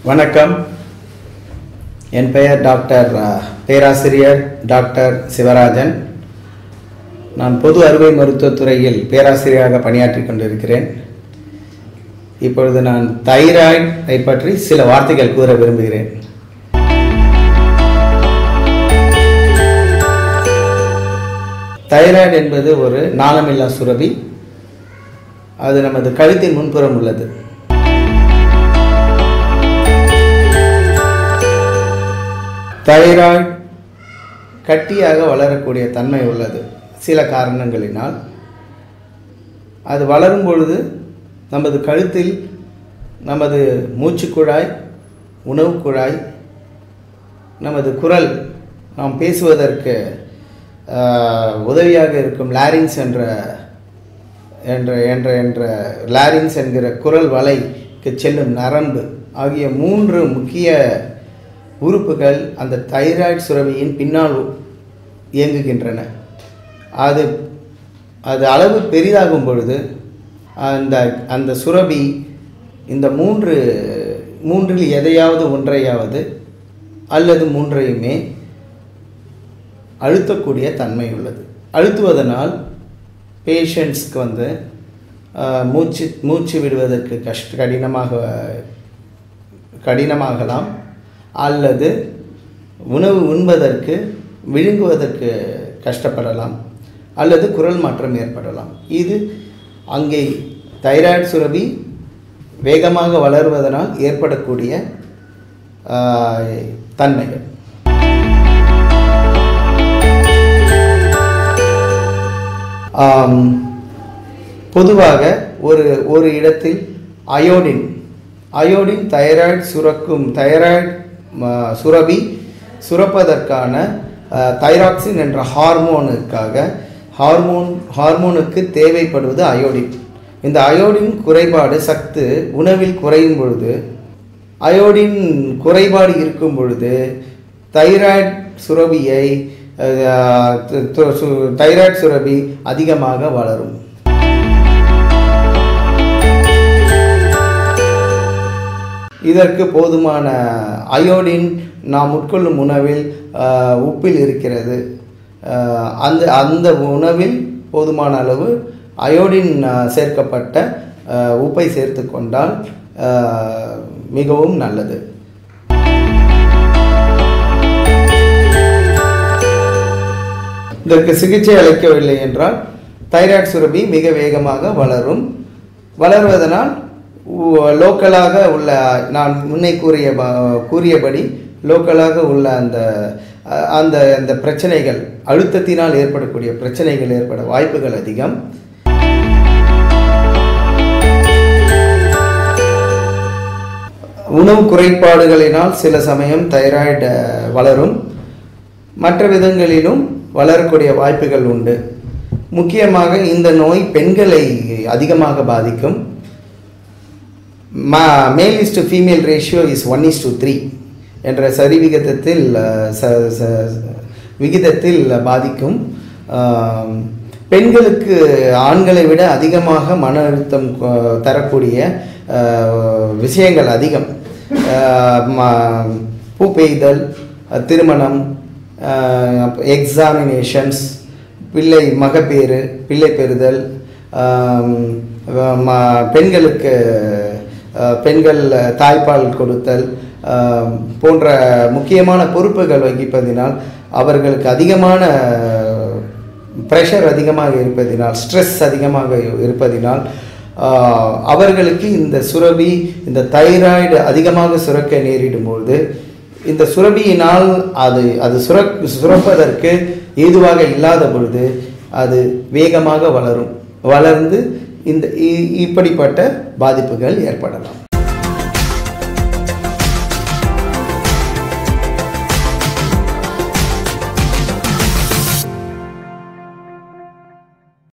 வணக்கம் என் பெயர் டாக்டர் அஹ், பேராசிரியர் டாக்டர் சிவராஜன் நான் பொது அறுவை மருத்துவத் துறையில் பேராசிரியராக பணியாற்றிக் கொண்டிருக்கிறேன் இப்பொழுது நான் தைராய்டை பற்றி சில வார்த்தைகள் கூற விரும்புகிறேன் தைராய்டு என்பது ஒரு நாளமில்லா சுரபி அது நமது கழுத்தின் முன்புறம் உள்ளது தைராய்டு கட்டியாக வளரக்கூடிய தன்மை உள்ளது சில காரணங்களினால் அது வளரும் பொழுது நமது கழுத்தில் நமது மூச்சுக்குழாய் உணவுக் குழாய் நமது குரல் நாம் பேசுவதற்கு ஆஹ், உதவியாக இருக்கும் லாரிங்ஸ் என்ற என்ற என்ற என்ற லாரிங்ஸ் என்கிற குரல் வலைக்கு செல்லும் நரம்பு ஆகிய மூன்று முக்கிய உறுப்புகள் அந்த தைராய்டு சுரபியின் பின்னால் இயங்குகின்றன அது அது அளவு பெரிதாகும் பொழுது அந்த அந்த சுரபி இந்த மூன்று மூன்றில் எதையாவது ஒன்றையாவது அல்லது மூன்றையுமே அழுத்தக்கூடிய தன்மை உள்ளது அழுத்துவதனால் பேஷண்ட்ஸ்க்கு வந்து ஆஹ், மூச்சு மூச்சு விடுவதற்கு கஷ்ட கடினமாக கடினமாகலாம் அல்லது உணவு உண்பதற்கு விழுங்குவதற்கு கஷ்டப்படலாம் அல்லது குரல் மாற்றம் ஏற்படலாம் இது அங்கே தைராய்டு சுரபி வேகமாக வளருவதனால் ஏற்படக்கூடிய ஆஹ், தன்மைகள் ஆம், பொதுவாக ஒரு ஒரு இடத்தில் அயோடின் அயோடின் தைராய்டு சுரக்கும் தைராய்டு ம, சுரபி சுரப்பதற்கான அஹ், தைராக்சின் என்ற ஹார்மோனுக்காக ஹார்மோன் ஹார்மோனுக்கு தேவைப்படுவது அயோடின் இந்த அயோடின் குறைபாடு சத்து உணவில் குறையும் பொழுது அயோடின் குறைபாடு இருக்கும் பொழுது தைராய்டு சுரபியை அஹ், து- து- சு- தைராய்டு சுரபி அதிகமாக வளரும் இதற்கு போதுமான அயோடின் நாம் உட்கொள்ளும் உணவில் அஹ், உப்பில் இருக்கிறது அஹ், அந்த அந்த உணவில் போதுமான அளவு அயோடின் அஹ், சேர்க்கப்பட்ட அஹ், உப்பை சேர்த்து கொண்டால் அஹ், மிகவும் நல்லது இதற்கு சிகிச்சை அளிக்கவில்லை என்றால் தைராய்டு சுரபி மிக வேகமாக வளரும் வளர்வதனால் உ- லோக்கலாக உள்ள நான் முன்னே கூறிய ப- கூறியபடி லோக்கலாக உள்ள அந்த அ- அந்த அந்த பிரச்சனைகள் அழுத்தத்தினால் ஏற்படக்கூடிய பிரச்சனைகள் ஏற்பட வாய்ப்புகள் அதிகம் உணவு குறைபாடுகளினால் சில சமயம் தைராய்டு வளரும் மற்ற விதங்களிலும் வளரக்கூடிய வாய்ப்புகள் உண்டு முக்கியமாக இந்த நோய் பெண்களை அதிகமாக பாதிக்கும் male is to female ratio is one is to three என்ற சரி விகிதத்தில் அஹ், ச- ச- விகிதத்தில் பாதிக்கும் ஆம், பெண்களுக்கு ஆண்களை விட அதிகமாக மன அழுத்தம் கொ- தரக்கூடிய அஹ், விஷயங்கள் அதிகம் அஹ், ம- பூ பெய்தல் அஹ், திருமணம் எக்ஸாமினேஷன்ஸ் பிள்ளை மகப்பேறு பிள்ளை பெறுதல் ஆம், ம- பெண்களுக்கு அஹ், பெண்கள் தாய்ப்பால் கொடுத்தல் ஆம், போன்ற முக்கியமான பொறுப்புகள் வகிப்பதினால் அவர்களுக்கு அதிகமான ப்ரெஷர் அதிகமாக இருப்பதினால் ஸ்ட்ரெஸ் அதிகமாக இருப்பதினால் ஆஹ், அவர்களுக்கு இந்த சுரபி இந்த தைராய்டு அதிகமாக சுரக்க நேரிடும் பொழுது இந்த சுரபியினால் அது அது சுரக் சுரப்பதற்கு ஏதுவாக இல்லாத பொழுது அது வேகமாக வளரும் வளர்ந்து இந்த இ- இப்படிப்பட்ட பாதிப்புகள் ஏற்படலாம்